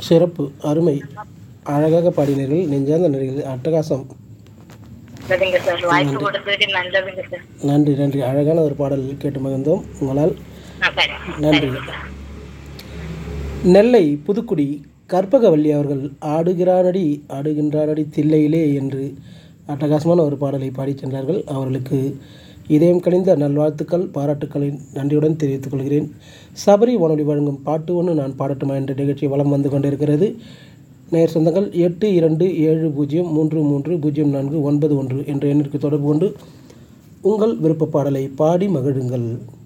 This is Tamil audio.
சிறப்பு அருமை அழகாக பாடினீர்கள் நெஞ்சார்ந்த நடிகர்கள் அட்டகாசம் சரிங்க சார் வாய்ப்பு கொடுத்ததுக்கு நல்லதுங்க சார் நன்றி நன்றி அழகான ஒரு பாடல் கேட்டு மகிழ்ந்தோம் உங்களால் ஆ, சரி நன்றி நெல்லை புதுக்குடி கற்பகவல்லி அவர்கள் ஆடுகிறானடி ஆடுகின்றானடி தில்லையிலே என்று அட்டகாசமான ஒரு பாடலை பாடிச் சென்றார்கள் அவர்களுக்கு இதயம் கனிந்த நல்வாழ்த்துக்கள் பாராட்டுக்களை நன்றியுடன் தெரிவித்துக் கொள்கிறேன் சபரி வானொலி வழங்கும் பாட்டு ஒன்று நான் பாடட்டுமா என்ற நிகழ்ச்சி வலம் வந்து கொண்டிருக்கிறது நேர் சொந்தங்கள் எட்டு இரண்டு ஏழு பூஜ்ஜியம் மூன்று மூன்று பூஜ்ஜியம் நான்கு ஒன்பது ஒன்று என்ற எண்ணிற்கு தொடர்பு கொண்டு உங்கள் விருப்ப பாடலை பாடி மகிழுங்கள்